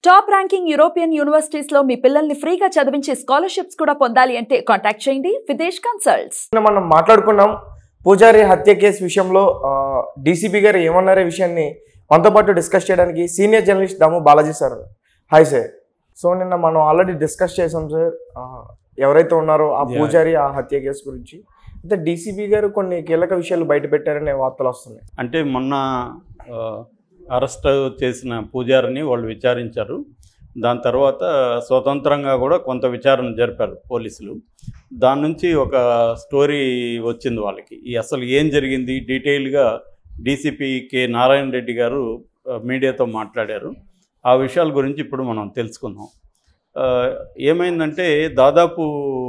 Top ranking European universities లో మీ పిల్లల్ని ఫ్రీగా చదివించే స్కాలర్షిప్స్ కూడా పొందాలి అంటే కాంటాక్ట్ చేయండి విదేశ్ కన్సల్ట్స్ నిన్న మనం మాట్లాడుకున్నాం పూజారి హత్య కేసు విషయంలో డీసీపీ గారు ఏమన్నారే విషయాన్ని మనతో పాటు డిస్కస్ చేయడానికి senior journalist Damu Balaji sir hi sir so నిన్న మనం ఆల్రెడీ డిస్కస్ చేసాం సార్ ఆ, ఎవరైతే ఉన్నారో ఆ Yeah. పూజారి ఆ హత్య కేసు గురించి అయితే డీసీపీ గారు కొన్ని కీలక విషయాలు బయట పెట్టారనే వార్తలు వస్తున్నాయి అంటే మొన్న ఆ, అరెస్ట్ చేసిన పూజారిని వాళ్ళు విచారించారు దాని తర్వాత స్వతంత్రంగా కూడా కొంత విచారణ జరిపారు పోలీసులు దాని నుంచి ఒక స్టోరీ వచ్చింది వాళ్ళకి ఈ అసలు ఏం జరిగింది డీటెయిల్గా డీసీపీ కె నారాయణ రెడ్డి గారు ఆ, మీడియాతో మాట్లాడారు ఆ విషయాల గురించి ఇప్పుడు మనం తెలుసుకుందాం ఆ, ఏమైందంటే దాదాపు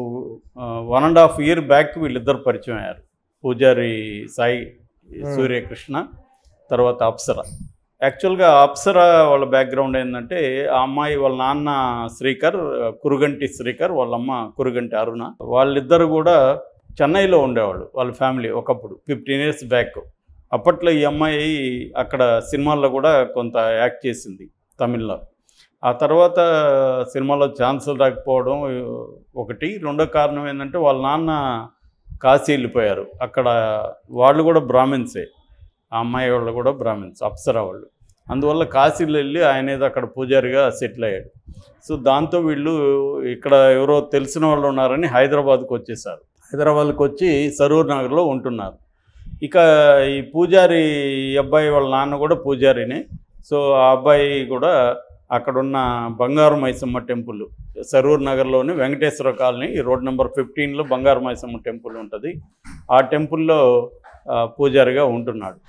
one and half year back వీళ్ళిద్దరు పరిచయం అయ్యారు పూజారి సాయి సూర్యకృష్ణ తర్వాత అప్సర యాక్చువల్గా అప్సర వాళ్ళ బ్యాక్గ్రౌండ్ ఏంటంటే ఆ అమ్మాయి వాళ్ళ నాన్న శ్రీకర్ కురుగంటి శ్రీకర్ వాళ్ళ అమ్మ కురుగంటి అరుణ వాళ్ళిద్దరు కూడా చెన్నైలో ఉండేవాళ్ళు వాళ్ళ ఫ్యామిలీ ఒకప్పుడు ఫిఫ్టీన్ ఇయర్స్ బ్యాక్ అప్పట్లో ఈ అమ్మాయి అక్కడ సినిమాల్లో కూడా కొంత యాక్ట్ చేసింది తమిళ్లో ఆ తర్వాత సినిమాలో ఛాన్సులు రాకపోవడం ఒకటి రెండో కారణం ఏంటంటే వాళ్ళ నాన్న కాశీ వెళ్ళిపోయారు అక్కడ వాళ్ళు కూడా బ్రాహ్మిన్సే ఆ అమ్మాయి వాళ్ళు కూడా బ్రాహ్మిన్స్ అప్సరా వాళ్ళు అందువల్ల కాశీలో వెళ్ళి ఆయన ఏదో అక్కడ పూజారిగా సెటిల్ అయ్యాడు సో దాంతో వీళ్ళు ఇక్కడ ఎవరో తెలిసిన వాళ్ళు ఉన్నారని హైదరాబాద్కి వచ్చేసారు హైదరాబాద్కి వచ్చి సరూర్ నగర్లో ఉంటున్నారు ఇక ఈ పూజారి ఈ అబ్బాయి వాళ్ళ నాన్న కూడా పూజారినే సో ఆ అబ్బాయి కూడా అక్కడున్న బంగారు మైసమ్మ టెంపుల్ సరూర్ నగర్లోని వెంకటేశ్వర కాలనీ రోడ్ నెంబర్ ఫిఫ్టీన్లో బంగారు మైసమ్మ టెంపుల్ ఉంటుంది ఆ టెంపుల్లో ఆ, పూజారిగా ఉంటున్నాడు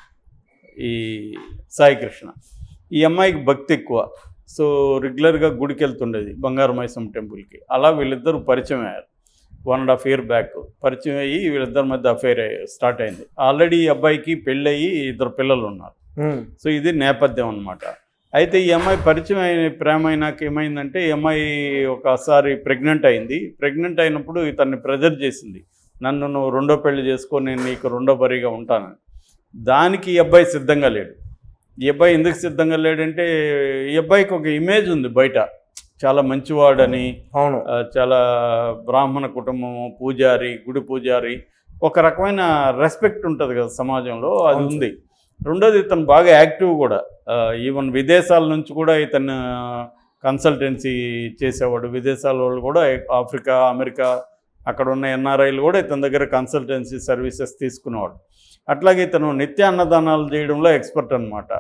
ఈ సాయికృష్ణ ఈ అమ్మాయికి భక్తి ఎక్కువ సో రెగ్యులర్గా గుడికి వెళ్తుండేది బంగారు మైసమ్మ టెంపుల్కి అలా వీళ్ళిద్దరూ పరిచయం అయ్యారు one and half year back పరిచయం అయ్యి వీళ్ళిద్దరి మధ్య అఫైర్ స్టార్ట్ అయింది ఆల్రెడీ ఈ అబ్బాయికి పెళ్ళయి ఇద్దరు పిల్లలు ఉన్నారు ఉమ్, సో ఇది నేపథ్యం అనమాట అయితే ఈ అమ్మాయి పరిచయం అయిన ప్రేమ అయినాక ఏమైందంటే ఈ అమ్మాయి ఒకసారి ప్రెగ్నెంట్ అయింది ప్రెగ్నెంట్ అయినప్పుడు ఇతన్ని ప్రెజర్ చేసింది నన్ను నువ్వు రెండో పెళ్లి చేసుకో నేను నీకు రెండో బరిగా ఉంటానని దానికి ఈ అబ్బాయి సిద్ధంగా లేడు ఈ అబ్బాయి ఎందుకు సిద్ధంగా లేడంటే ఈ అబ్బాయికి ఒక ఇమేజ్ ఉంది బయట చాలా మంచివాడని అవును ఆ, చాలా బ్రాహ్మణ కుటుంబము పూజారి గుడి పూజారి ఒక రకమైన రెస్పెక్ట్ ఉంటుంది కదా సమాజంలో అది అవును ఉంది రెండోది ఇతను బాగా యాక్టివ్ కూడా ఈవెన్ విదేశాల నుంచి కూడా ఇతను కన్సల్టెన్సీ చేసేవాడు విదేశాల వాళ్ళు కూడా ఆఫ్రికా అమెరికా అక్కడ ఉన్న ఎన్ఆర్ఐలు కూడా ఇతని దగ్గర కన్సల్టెన్సీ సర్వీసెస్ తీసుకునేవాడు అట్లాగే ఇతను నిత్య అన్నదానాలు చేయడంలో ఎక్స్పర్ట్ అనమాట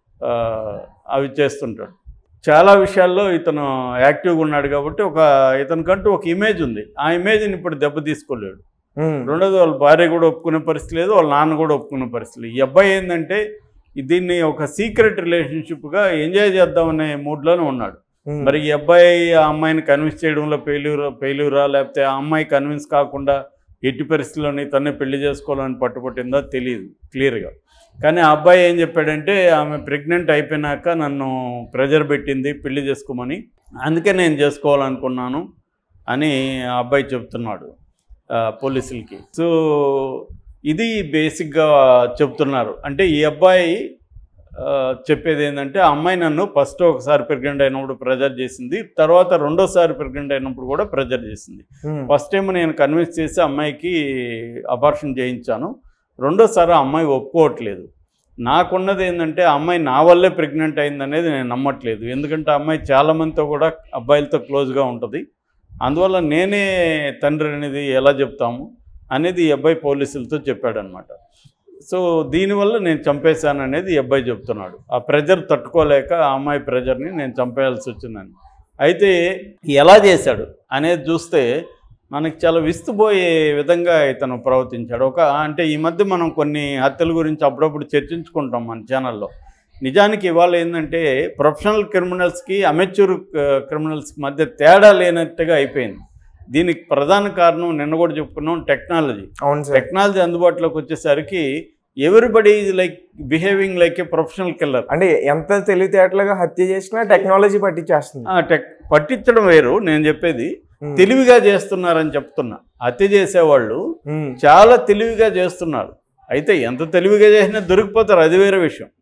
అవి చేస్తుంటాడు చాలా విషయాల్లో ఇతను యాక్టివ్గా ఉన్నాడు కాబట్టి ఒక ఇతనికంటూ ఒక ఇమేజ్ ఉంది ఆ ఇమేజ్ని ఇప్పుడు దెబ్బ తీసుకోలేడు ఉమ్, రెండోది వాళ్ళ భార్య కూడా ఒప్పుకునే పరిస్థితి లేదు వాళ్ళ నాన్న కూడా ఒప్పుకునే పరిస్థితి లేదు ఈ అబ్బాయి ఏంటంటే దీన్ని ఒక సీక్రెట్ రిలేషన్షిప్గా ఎంజాయ్ చేద్దామనే మూడ్లోనే ఉన్నాడు ఉమ్, మరి ఈ అబ్బాయి ఆ అమ్మాయిని కన్విన్స్ చేయడంలో ఫెయిల్యూర్ ఫెయిల్యూరా లేకపోతే ఆ అమ్మాయి కన్విన్స్ కాకుండా ఎట్టి పరిస్థితుల్లోని తన్నే పెళ్లి చేసుకోవాలని పట్టుపట్టిందో తెలియదు క్లియర్గా కానీ ఆ అబ్బాయి ఏం చెప్పాడంటే ఆమె ప్రెగ్నెంట్ అయిపోయినాక నన్ను ప్రెజర్ పెట్టింది పెళ్లి చేసుకోమని అందుకే నేను చేసుకోవాలనుకున్నాను అని ఆ అబ్బాయి చెప్తున్నాడు ఆ, పోలీసులకి సో ఇది బేసిక్గా చెప్తున్నారు అంటే ఈ అబ్బాయి ఆ, చెప్పేది ఏంటంటే ఆ అమ్మాయి నన్ను ఫస్ట్ ఒకసారి ప్రెగ్నెంట్ అయినప్పుడు ప్రెజర్ చేసింది తర్వాత రెండోసారి ప్రెగ్నెంట్ అయినప్పుడు కూడా ప్రెజర్ చేసింది ఉమ్, ఫస్ట్ టైం నేను కన్విన్స్ చేసి అమ్మాయికి అబార్షన్ చేయించాను రెండోసారి ఆ అమ్మాయి ఒప్పుకోవట్లేదు నాకున్నది ఏంటంటే ఆ అమ్మాయి నా వల్లే ప్రెగ్నెంట్ అయిందనేది నేను నమ్మట్లేదు ఎందుకంటే ఆ అమ్మాయి చాలామందితో కూడా అబ్బాయిలతో క్లోజ్గా ఉంటుంది అందువల్ల నేనే తండ్రి అనేది ఎలా చెప్తాము అనేది ఈ అబ్బాయి పోలీసులతో చెప్పాడనమాట సో దీనివల్ల నేను చంపేశాను అనేది ఈ అబ్బాయి చెప్తున్నాడు ఆ ప్రెజర్ తట్టుకోలేక ఆ అమ్మాయి ప్రెజర్ని నేను చంపేయాల్సి వచ్చిందని అయితే ఎలా చేశాడు అనేది చూస్తే మనకి చాలా విస్తుపోయే విధంగా ఇతను ప్రవర్తించాడు ఒక అంటే ఈ మధ్య మనం కొన్ని హత్యల గురించి అప్పుడప్పుడు చర్చించుకుంటాం మన ఛానల్లో నిజానికి ఇవాళ ఏంటంటే ప్రొఫెషనల్ క్రిమినల్స్కి అమెచ్యూర్ క్రిమినల్స్కి మధ్య తేడా లేనట్టుగా అయిపోయింది దీనికి ప్రధాన కారణం నిన్న కూడా చెప్పుకున్నాం టెక్నాలజీ అవును సార్ టెక్నాలజీ అందుబాటులోకి వచ్చేసరికి everybody is like behaving like a professional killer అంటే ఎంత తెలివితేటలుగా హత్య చేసినా టెక్నాలజీ పట్టించేస్తుంది టెక్ పట్టించడం వేరు నేను చెప్పేది ఉమ్, తెలివిగా చేస్తున్నారని చెప్తున్నా హత్య చేసేవాళ్ళు ఉమ్, చాలా తెలివిగా చేస్తున్నారు అయితే ఎంత తెలివిగా చేసినా దొరికిపోతారు అది వేరే విషయం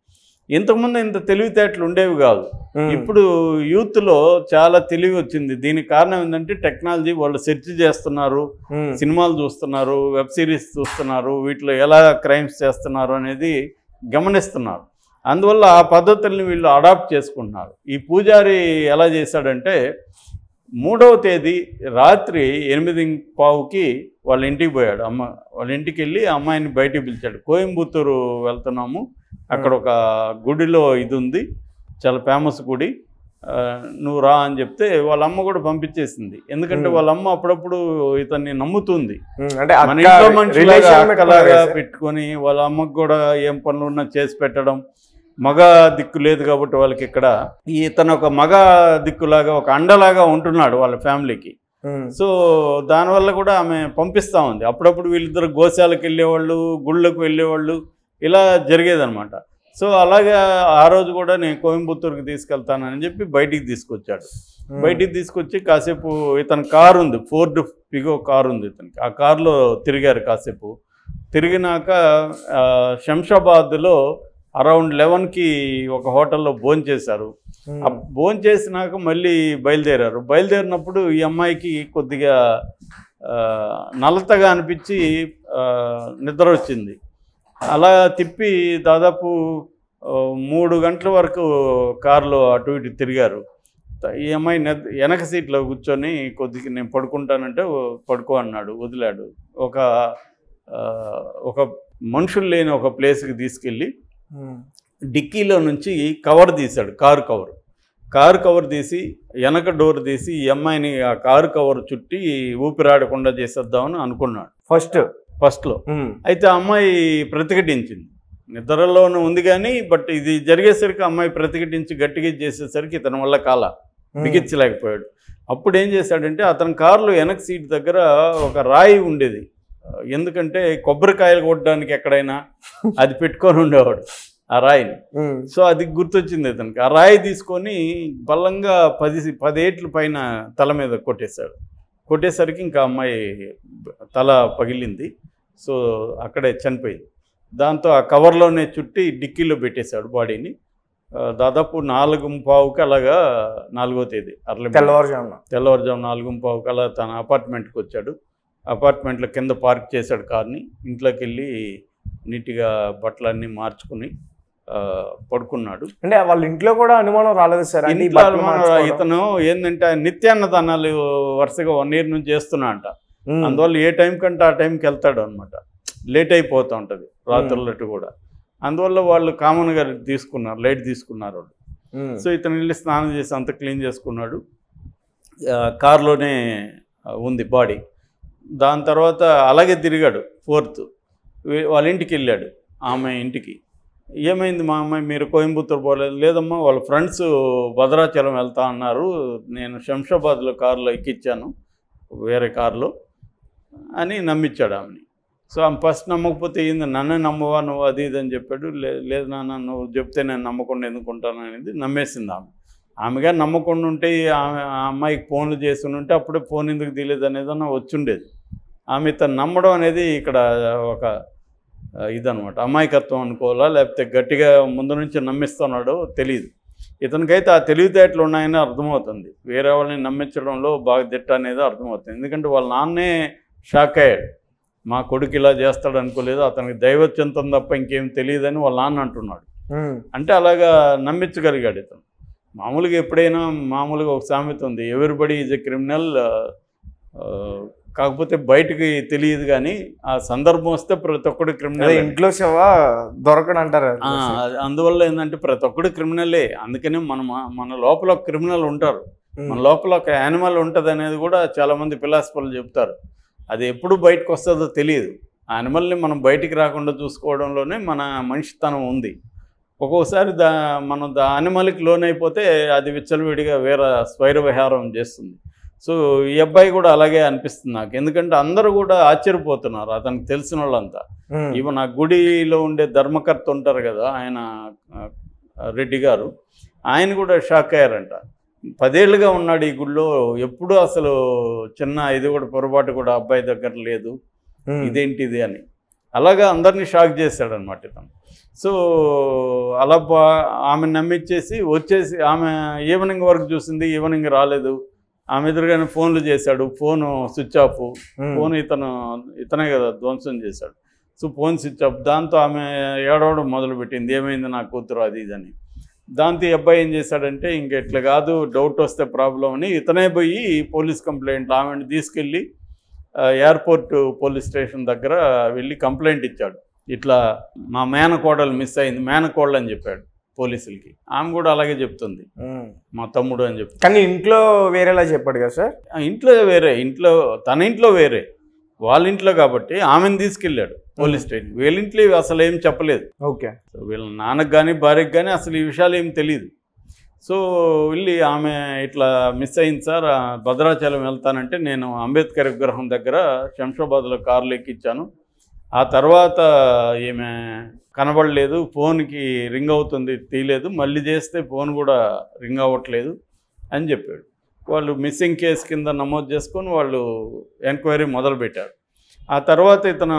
ఇంతకుముందు ఇంత తెలివితేటలు ఉండేవి కాదు ఉమ్. ఇప్పుడు యూత్లో చాలా తెలివి వచ్చింది దీనికి కారణం ఏంటంటే టెక్నాలజీ వాళ్ళు సెర్చ్ చేస్తున్నారు ఉమ్. సినిమాలు చూస్తున్నారు వెబ్ సిరీస్ చూస్తున్నారు వీటిలో ఎలా క్రైమ్స్ చేస్తున్నారు అనేది గమనిస్తున్నారు అందువల్ల ఆ పద్ధతుల్ని వీళ్ళు అడాప్ట్ చేసుకుంటున్నారు ఈ పూజారి ఎలా చేశాడంటే మూడవ తేదీ రాత్రి ఎనిమిది పావుకి వాళ్ళ ఇంటికి పోయాడు అమ్మ వాళ్ళ ఇంటికి వెళ్ళి ఆ అమ్మాయిని బయటికి పిలిచాడు కోయంబత్తూరు వెళ్తున్నాము అక్కడ ఒక గుడిలో ఇది ఉంది చాలా ఫేమస్ గుడి ఆ, నువ్వు రా అని చెప్తే వాళ్ళ అమ్మ కూడా పంపించేసింది ఎందుకంటే Hmm. వాళ్ళ అమ్మ అప్పుడప్పుడు ఇతన్ని నమ్ముతుంది ఉమ్. అంటే మన అక్క ఇంట్లో మనిషిలాగా relation మీద అక్కలాగా ఎక్కువ పెట్టుకొని వాళ్ళ అమ్మకు కూడా ఏం పనులు ఉన్నా చేసి పెట్టడం మగ దిక్కు లేదు కాబట్టి వాళ్ళకి ఇక్కడ ఇతను ఒక మగ దిక్కులాగా ఒక అండలాగా ఉంటున్నాడు వాళ్ళ ఫ్యామిలీకి ఉమ్. సో దానివల్ల కూడా ఆమె పంపిస్తూ ఉంది అప్పుడప్పుడు వీళ్ళిద్దరు గోశాలకు వెళ్ళేవాళ్ళు గుళ్ళకు వెళ్ళేవాళ్ళు ఇలా జరిగేదన్నమాట సో అలాగా ఆ రోజు కూడా నేను కోయంబత్తూరుకి తీసుకెళ్తానని చెప్పి బయటికి తీసుకొచ్చాడు ఉమ్. బయటికి తీసుకొచ్చి కాసేపు ఇతని కారు ఉంది ఫోర్డ్ పిగో కారు ఉంది ఇతనికి ఆ కారులో తిరిగారు కాసేపు తిరిగినాక ఆ, శంషాబాద్లో అరౌండ్ లెవెన్కి ఒక హోటల్లో భోజనం చేశారు ఉమ్. ఆ భోజనం చేసినాక మళ్ళీ బయలుదేరారు బయలుదేరినప్పుడు ఈ అమ్మాయికి కొద్దిగా ఆ, నలతగా అనిపించి ఆ, నిద్ర వచ్చింది అలా తిప్పి దాదాపు ఆ, మూడు గంటల వరకు కారులో అటు ఇటు తిరిగారు ఈ అమ్మాయి నెద్ వెనక సీట్లో కూర్చొని కొద్దిగా నేను పడుకుంటానంటే "ఓ, పడుకో అన్నాడు వదిలాడు ఒక ఆ, ఒక మనుషులు లేని ఒక ప్లేస్కి తీసుకెళ్ళి ఉమ్. డిక్కీలో నుంచి కవర్ తీశాడు కారు కవర్ కారు కవర్ తీసి వెనక డోర్ తీసి ఈ అమ్మాయిని ఆ కారు కవర్ చుట్టి ఊపిరాడకుండా చేసేద్దామని అనుకున్నాడు ఫస్ట్ ఫస్ట్లో ఉమ్. అయితే ఆ అమ్మాయి ప్రతిఘటించింది నిద్రలోనే ఉంది కానీ బట్ ఇది జరిగేసరికి ఆ అమ్మాయి ప్రతిఘటించి గట్టిగా చేసేసరికి ఇతని వల్ల కాల ఉమ్. బిగించలేకపోయాడు అప్పుడు ఏం చేశాడంటే అతని కారులో వెనక సీట్ దగ్గర ఒక రాయి ఉండేది ఎందుకంటే కొబ్బరికాయలు కొట్టడానికి ఎక్కడైనా అది పెట్టుకొని ఉండేవాడు ఆ రాయిని ఉమ్. సో అది గుర్తొచ్చింది ఇతనికి ఆ రాయి తీసుకొని బలంగా పది పదేట్ల పైన తల మీద కొట్టేశాడు కొట్టేసరికి ఇంకా అమ్మాయి తల పగిలింది సో అక్కడే చనిపోయింది దాంతో ఆ కవర్లోనే చుట్టి డిక్కీలో పెట్టేశాడు బాడీని ఆ, దాదాపు నాలుగు పావుకి అలాగా నాలుగో తేదీ అర్లీ తెల్లవారుజామున తెల్లవారుజాము నాలుగు పావుకి అలా తన అపార్ట్మెంట్కి వచ్చాడు అపార్ట్మెంట్లో కింద పార్క్ చేశాడు కార్ని ఇంట్లోకి వెళ్ళి నీట్గా బట్టలన్నీ మార్చుకుని ఆ, పడుకున్నాడు అంటే వాళ్ళ ఇంట్లో కూడా అనుమానం రాలేదు సార్ అంటే ఈ ఇంట్లో బట్టలు అనుమానం మార్చుకోవడం. ఇతను ఏంటంటే నిత్యాన్నదానాలు వరుసగా వన్ ఇయర్ నుంచి చేస్తున్నా అంట ఉమ్. అందువల్ల ఏ టైం కంటే ఆ టైంకి వెళ్తాడు అనమాట లేట్ అయిపోతూ ఉంటుంది రాత్రులట్టు కూడా అందువల్ల వాళ్ళు కామన్గా తీసుకున్నారు లైట్ తీసుకున్నారు వాళ్ళు ఉమ్. సో ఇతను వెళ్ళి స్నానం చేసి అంత క్లీన్ చేసుకున్నాడు ఆ, కారులోనే ఆ, ఉంది బాడీ దాని తర్వాత అలాగే తిరిగాడు ఫోర్త్ వీ- వాళ్ళ ఇంటికి వెళ్ళాడు ఆమె ఇంటికి ఏమైంది మా అమ్మాయి మీరు కోయంబత్తూరు పోలేదు లేదమ్మా వాళ్ళ ఫ్రెండ్స్ భద్రాచలం వెళ్తా అన్నారు నేను శంషాబాద్లో కారులో ఎక్కించాను వేరే కారులో అని నమ్మించాడు ఆమెని సో ఆమె ఫస్ట్ నమ్మకపోతే ఏంది నన్నే నమ్మవా నువ్వు అది ఇది అని చెప్పాడు "లే- లేదు నాన్న నువ్వు చెప్తే నేను నమ్మకుండా ఎందుకుంటాను అనేది నమ్మేసింది ఆమె ఆమెగా నమ్మకుండా ఉంటే ఆమె ఆ అమ్మాయికి ఫోన్లు చేసి ఉంటే అప్పుడే ఫోన్ ఎందుకు తీయలేదు అనేది అన్న వచ్చుండేది ఆమె తను నమ్మడం అనేది ఇక్కడ ఒక ఆ, ఇదనమాట అమాయకత్వం అనుకోవాలా లేకపోతే గట్టిగా ముందు నుంచి నమ్మిస్తున్నాడో తెలియదు ఇతనికైతే ఆ తెలివితేటలు ఉన్నాయని అర్థమవుతుంది వేరే వాళ్ళని నమ్మించడంలో బాగా దిట్ట అనేది అర్థమవుతుంది ఎందుకంటే వాళ్ళ నాన్నే షాక్ అయ్యాడు మా కొడుకు ఇలా చేస్తాడు అనుకోలేదు అతనికి దైవచింతం తప్ప ఇంకేం తెలియదని వాళ్ళ నాన్న అంటున్నాడు ఉమ్. అంటే అలాగా నమ్మించగలిగాడు ఇతను మామూలుగా ఎప్పుడైనా మామూలుగా ఒక సామెత ఉంది ఎవరిబడి ఈజ్ ఎ క్రిమినల్ కాకపోతే బయటికి తెలియదు కానీ ఆ సందర్భం వస్తే ప్రతి ఒక్కడు అదే క్రిమినల్ ఇంట్లో శవ దొరకడు అంటారు ఆ, అది- అందువల్ల ఏంటంటే ప్రతి ఒక్కడు క్రిమినలే అందుకనే మన మన లోపల ఒక క్రిమినల్ ఉంటారు ఉమ్. మన లోపల ఒక యానిమల్ ఉంటుంది అనేది కూడా చాలామంది ఫిలాసఫర్లు చెప్తారు అది ఎప్పుడు బయటకు వస్తుందో తెలియదు ఆ యానిమల్ని మనం బయటికి రాకుండా చూసుకోవడంలోనే మన మనిషితనం ఉంది ఒక్కోసారి దా మనం దా యానిమల్కి లోన్ అయిపోతే అది విచ్చలవిడిగా వేరే స్వైర విహారం చేస్తుంది సో ఈ అబ్బాయి కూడా అలాగే అనిపిస్తుంది నాకు ఎందుకంటే అందరూ కూడా ఆశ్చర్యపోతున్నారు అతనికి తెలిసిన వాళ్ళంతా ఉమ్. ఈవెన్ ఆ గుడిలో ఉండే ధర్మకర్త ఉంటారు కదా ఆయన ఆ, రెడ్డి గారు ఆయన కూడా షాక్ అయ్యారంట పదేళ్ళుగా ఉన్నాడు ఈ గుడిలో ఎప్పుడూ అసలు చిన్న ఇది కూడా పొరపాటు కూడా అబ్బాయి దగ్గర లేదు ఉమ్. ఇదేంటిది అని అలాగా అందరినీ షాక్ చేశాడనమాట ఇతను సో అలా బా- ఆమె నమ్మిచ్చేసి వచ్చేసి ఆమె ఈవినింగ్ వరకు చూసింది ఈవినింగ్ రాలేదు ఆమె ఎదురుగానే ఫోన్లు చేశాడు phone switch off um. Phone ఇతను ఇతనే కదా ధ్వంసం చేశాడు సో ఫోన్ స్విచ్ ఆఫ్ దాంతో ఆమె ఏడవడం మొదలుపెట్టింది ఏమైంది నా కూతురు అది ఇదని దాంతో ఈ అబ్బాయి ఏం చేశాడంటే ఇంక ఇట్లా కాదు డౌట్ వస్తే ప్రాబ్లం అని ఇతనే పోయి పోలీస్ కంప్లైంట్ ఆమెను తీసుకెళ్ళి ఆ, ఎయిర్పోర్ట్ పోలీస్ స్టేషన్ దగ్గర వెళ్ళి కంప్లైంట్ ఇచ్చాడు ఇట్లా మా మేనకోడలు మిస్ అయింది మేనకోడలు అని చెప్పాడు పోలీసులకి ఆమె కూడా అలాగే చెప్తుంది ఉమ్. మా తమ్ముడు అని చెప్పి కానీ ఇంట్లో వేరేలా చెప్పాడు కదా సార్ ఆ ఇంట్లో వేరే ఇంట్లో తన ఇంట్లో వేరే వాళ్ళ ఇంట్లో కాబట్టి ఆమెను తీసుకెళ్ళాడు పోలీస్ స్టేషన్ వీళ్ళ ఇంట్లో ఇవి అసలు ఏం చెప్పలేదు ఓకే సో వీళ్ళ నాన్నకు కానీ భార్యకు కానీ అసలు ఈ విషయాలు ఏం తెలియదు సో వెళ్ళి ఆమె ఇట్లా మిస్ అయింది సార్ ఆ భద్రాచలం వెళ్తానంటే నేను అంబేద్కర్ విగ్రహం దగ్గర శంషాబాద్లో కార్లు ఎక్కించాను ఆ తర్వాత ఈమె కనబడలేదు ఫోన్కి రింగ్ అవుతుంది తీయలేదు మళ్ళీ చేస్తే ఫోన్ కూడా రింగ్ అవ్వట్లేదు అని చెప్పాడు వాళ్ళు మిస్సింగ్ కేసు కింద నమోదు చేసుకొని వాళ్ళు ఎంక్వైరీ మొదలుపెట్టారు ఆ తర్వాత ఇతను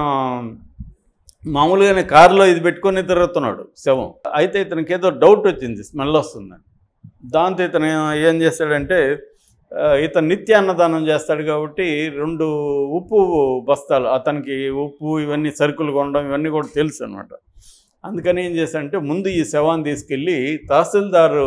మామూలుగానే కారులో ఇది పెట్టుకొని తిరుగుతున్నాడు శవం అయితే ఇతనికి ఏదో డౌట్ వచ్చింది స్మెల్ వస్తుందని దాంతో ఇతను ఏం చేస్తాడంటే ఆ, ఇతను నిత్య అన్నదానం చేస్తాడు కాబట్టి రెండు ఉప్పు బస్తాలు అతనికి ఉప్పు ఇవన్నీ సరుకులు కొనడం ఇవన్నీ కూడా తెలుసు అనమాట అందుకని ఏం చేశాడంటే ముందు ఈ శవాన్ని తీసుకెళ్ళి తహసీల్దారు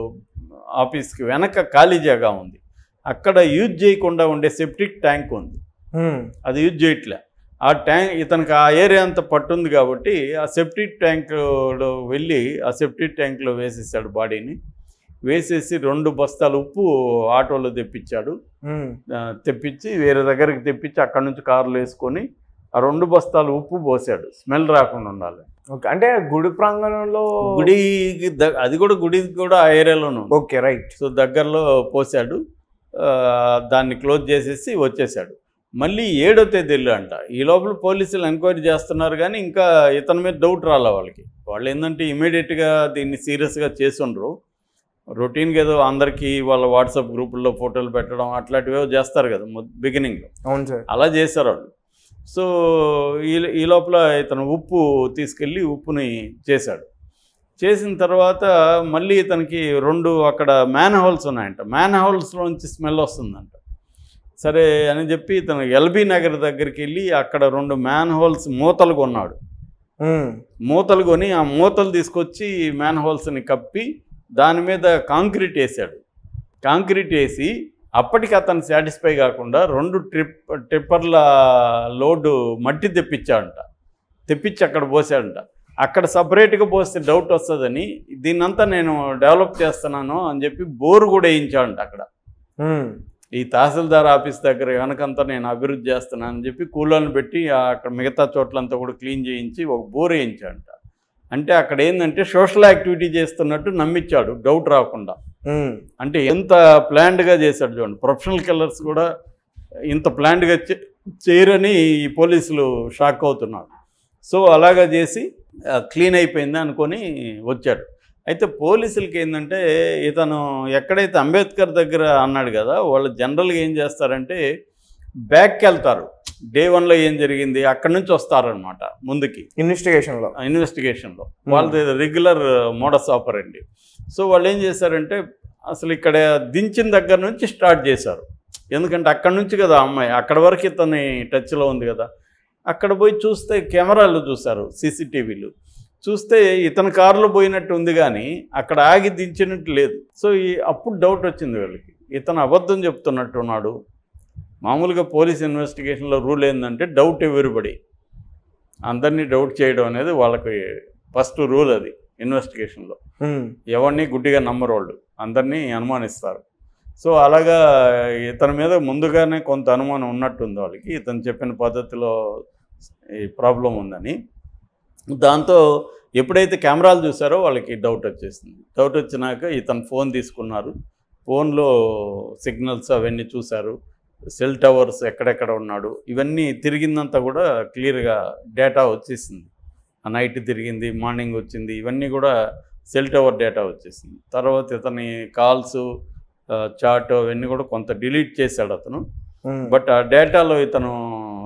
ఆఫీస్కి వెనక ఖాళీ జాగా ఉంది అక్కడ యూజ్ చేయకుండా ఉండే సెప్టిక్ ట్యాంక్ ఉంది ఉమ్. అది యూజ్ చేయట్లే ఆ ట్యాంక్ ఇతనికి ఆ ఏరియా అంతా పట్టుంది కాబట్టి ఆ సెప్టిక్ ట్యాంక్లో వెళ్ళి ఆ సెప్టిక్ ట్యాంక్లో వేసేసాడు బాడీని వేసేసి రెండు బస్తాలు ఉప్పు ఆటోలో తెప్పించాడు ఉమ్. ఆ, తెప్పించి వేరే దగ్గరికి తెప్పించి అక్కడ నుంచి కార్లు వేసుకొని ఆ రెండు బస్తాలు ఉప్పు పోసాడు స్మెల్ రాకుండా ఉండాలి ఓకే అంటే గుడి ప్రాంగణంలో గుడికి ద- అది కూడా గుడికి కూడా ఆ ఏరియాలోనే ఉంది ఓకే రైట్ సో దగ్గరలో పోసాడు ఆ, దాన్ని క్లోజ్ చేసేసి వచ్చేసాడు మళ్ళీ ఏడో తేదీ వెళ్ళు అంట ఈ లోపల పోలీసులు ఎంక్వైరీ చేస్తున్నారు కానీ ఇంకా ఇతని మీద డౌట్ రాలే వాళ్ళకి వాళ్ళు ఏంటంటే ఇమీడియట్గా దీన్ని సీరియస్గా చేసుండ్రు రొటీన్గా ఏదో అందరికీ వాళ్ళ వాట్సాప్ గ్రూపుల్లో ఫోటోలు పెట్టడం అట్లాంటివి ఏవో చేస్తారు కదా బిగినింగ్లో అవును సార్ అలా చేశారు వాళ్ళు సో ఈ ఈ లోపల ఇతను ఉప్పు తీసుకెళ్ళి ఉప్పుని చేశాడు చేసిన తర్వాత మళ్ళీ ఇతనికి రెండు అక్కడ మ్యాన్ హోల్స్ ఉన్నాయంట మ్యాన్ హోల్స్లోంచి స్మెల్ వస్తుందంట సరే అని చెప్పి ఇతను ఎల్బీ నగర్ దగ్గరికి వెళ్ళి అక్కడ రెండు మ్యాన్ హోల్స్ మూతలు కొన్నాడు ఉమ్. మూతలు కొని ఆ మూతలు తీసుకొచ్చి మ్యాన్ హోల్స్ని కప్పి దాని మీద కాంక్రీట్ వేసాడు కాంక్రీట్ వేసి అప్పటికి అతను సాటిస్ఫై కాకుండా రెండు ట్రిప్ టిప్పర్ల లోడు మట్టి తెప్పించాడంట తెప్పించి అక్కడ పోసాడంట అక్కడ సపరేట్గా పోస్తే డౌట్ వస్తుందని దీన్నంతా నేను డెవలప్ చేస్తున్నాను అని చెప్పి బోరు కూడా వేయించాడంట అక్కడ ఉమ్. ఈ తహసీల్దార్ ఆఫీస్ దగ్గర వెనకంతా నేను అభివృద్ధి చేస్తున్నాను అని చెప్పి కూలోని పెట్టి ఆ అక్కడ మిగతా చోట్లంతా కూడా క్లీన్ చేయించి ఒక బోర్ వేయించాడంట అంటే అక్కడ ఏంటంటే సోషల్ యాక్టివిటీ చేస్తున్నట్టు నమ్మించాడు డౌట్ రాకుండా ఉమ్. అంటే ఎంత ప్లాన్డ్గా చేశాడు చూడండి ప్రొఫెషనల్ కిల్లర్స్ కూడా ఇంత ప్లాన్డ్గా చేయరని ఈ పోలీసులు షాక్ అవుతున్నారు సో అలాగా చేసి క్లీన్ అయిపోయింది అనుకొని వచ్చాడు అయితే పోలీసులకి ఏంటంటే ఇతను ఎక్కడైతే అంబేద్కర్ దగ్గర అన్నాడు కదా వాళ్ళు జనరల్గా ఏం చేస్తారంటే బ్యాక్కి వెళ్తారు డే వన్లో ఏం జరిగింది అక్కడి నుంచి వస్తారనమాట ముందుకి ఇన్వెస్టిగేషన్ లో ఇన్వెస్టిగేషన్లో వాళ్ళది రెగ్యులర్ మోడస్ ఆపరండి సో వాళ్ళు ఏం చేశారంటే అసలు ఇక్కడ దించిన దగ్గర నుంచి స్టార్ట్ చేశారు ఎందుకంటే అక్కడ నుంచి కదా ఆ అమ్మాయి అక్కడ వరకు ఇతని టచ్లో ఉంది కదా అక్కడ పోయి చూస్తే కెమెరాలు చూశారు సీసీటీవీలు చూస్తే ఇతని కారులో పోయినట్టు ఉంది కానీ అక్కడ ఆగి దించినట్టు లేదు సో ఈ అప్పుడు డౌట్ వచ్చింది వీళ్ళకి ఇతను అబద్ధం చెప్తున్నట్టున్నాడు మామూలుగా పోలీస్ ఇన్వెస్టిగేషన్లో రూల్ ఏంటంటే డౌట్ ఎవరిబడి అందరినీ డౌట్ చేయడం అనేది వాళ్ళకి ఫస్ట్ రూల్ అది ఇన్వెస్టిగేషన్లో ఉమ్. ఎవరిని గుడ్డిగా నమ్మరు వాళ్ళు అందరినీ అనుమానిస్తారు సో అలాగా ఇతని మీద ముందుగానే కొంత అనుమానం ఉన్నట్టుంది వాళ్ళకి ఇతను చెప్పిన పద్ధతిలో ఈ ప్రాబ్లం ఉందని దాంతో ఎప్పుడైతే కెమెరాలు చూసారో వాళ్ళకి డౌట్ వచ్చేసింది డౌట్ వచ్చినాక ఇతను ఫోన్ తీసుకున్నారు ఫోన్లో సిగ్నల్స్ అవన్నీ చూశారు సెల్ టవర్స్ ఎక్కడెక్కడ ఉన్నాడు ఇవన్నీ తిరిగిందంతా కూడా క్లియర్గా డేటా వచ్చేసింది ఆ నైట్ తిరిగింది మార్నింగ్ వచ్చింది ఇవన్నీ కూడా సెల్ టవర్ డేటా వచ్చేసింది తర్వాత ఇతని కాల్స్ చాట్ అవన్నీ కూడా కొంత డిలీట్ చేశాడు అతను ఉమ్. బట్ ఆ డేటాలో ఇతను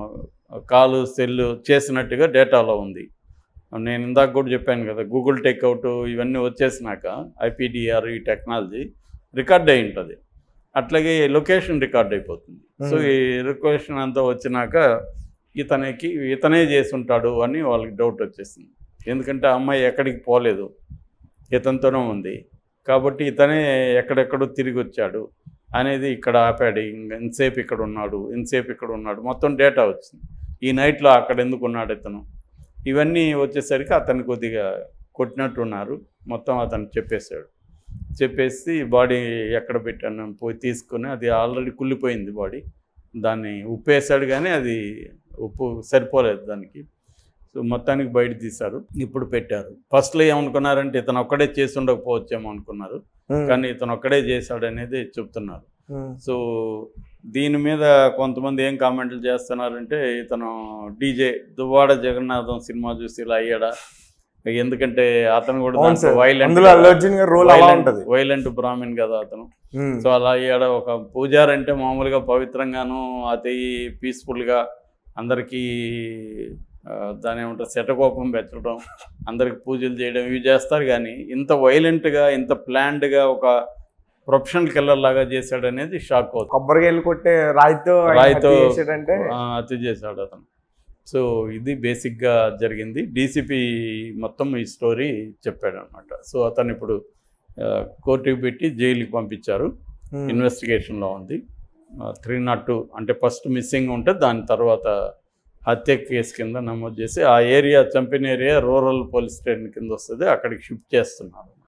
కాలు సెల్లు చేసినట్టుగా డేటాలో ఉంది నేను ఇందాక కూడా చెప్పాను కదా గూగుల్ టేక్అవుట్ ఇవన్నీ వచ్చేసినాక ఐపీడిఆర్ ఈ టెక్నాలజీ రికార్డ్ అయి ఉంటుంది అట్లాగే లొకేషన్ రికార్డ్ అయిపోతుంది సో Hmm. ఈ లొకేషన్ అంతా వచ్చినాక ఇతనికి ఇతనే చేసి ఉంటాడు అని వాళ్ళకి డౌట్ వచ్చేసింది ఎందుకంటే ఆ అమ్మాయి ఎక్కడికి పోలేదు ఇతనితోనే ఉంది కాబట్టి ఇతనే ఎక్కడెక్కడో తిరిగి వచ్చాడు అనేది ఇక్కడ ఆపాడు ఇంక ఎంతసేపు ఇక్కడ ఉన్నాడు ఎంతసేపు ఇక్కడ ఉన్నాడు మొత్తం డేటా వచ్చింది ఈ నైట్లో అక్కడ ఎందుకు ఉన్నాడు ఇతను ఇవన్నీ వచ్చేసరికి అతను కొద్దిగా కొట్టినట్టున్నారు మొత్తం అతను చెప్పేశాడు చెప్పేసి బాడీ ఎక్కడ పెట్టాను పోయి తీసుకొని అది ఆల్రెడీ కుళ్ళిపోయింది బాడీ దాన్ని ఉప్పు వేసాడు కానీ అది ఉప్పు సరిపోలేదు దానికి సో మొత్తానికి బయట తీశారు ఇప్పుడు పెట్టారు ఫస్ట్లో ఏమనుకున్నారంటే ఇతను ఒక్కడే చేసి ఉండకపోవచ్చేమో అనుకున్నారు కానీ ఇతను ఒక్కడే చేశాడు అనేది చెప్తున్నారు సో దీని మీద కొంతమంది ఏం కామెంట్లు చేస్తున్నారంటే ఇతను డీజే దువ్వాడ జగన్నాథం సినిమా చూసి ఇలా అయ్యాడా ఎందుకంటే అతను కూడా అవును సార్ వైలెంట్ అందులో అల్లు అర్జున్ గారి రోల్ అలా ఉంటది వైలెంట్ బ్రాహ్మణ్ కదా అతను ఉమ్. సో అలా అయ్యాడ ఒక పూజారి అంటే మామూలుగా పవిత్రంగాను అతి పీస్ఫుల్గా అందరికీ ఆ, దాని ఏమంటారు శటకోపం పెట్టడం అందరికి పూజలు చేయడం ఇవి చేస్తారు కానీ ఇంత వైలెంట్గా ఇంత ప్లాన్డ్గా ఒక ప్రొఫెషనల్ కిల్లర్ లాగా చేశాడు అనేది షాక్ అవుతుంది కొబ్బరికాయలు కొట్టే రాయితో ఆయన రాయితో హత్య చేసాడంటే ఆ, హత్య చేశాడు అతను సో ఇది బేసిక్గా జరిగింది డీసీపీ మొత్తం ఈ స్టోరీ చెప్పాడు అనమాట సో అతను ఇప్పుడు ఆ, కోర్టుకి పెట్టి జైలుకి పంపించారు ఉమ్. ఇన్వెస్టిగేషన్లో ఉంది త్రీ నాట్ టూ అంటే ఫస్ట్ మిస్సింగ్ ఉంటే దాని తర్వాత హత్య కేసు కింద నమోదు చేసి ఆ ఏరియా చంపిన ఏరియా రూరల్ పోలీస్ స్టేషన్ కింద వస్తుంది అక్కడికి షిఫ్ట్ చేస్తున్నారు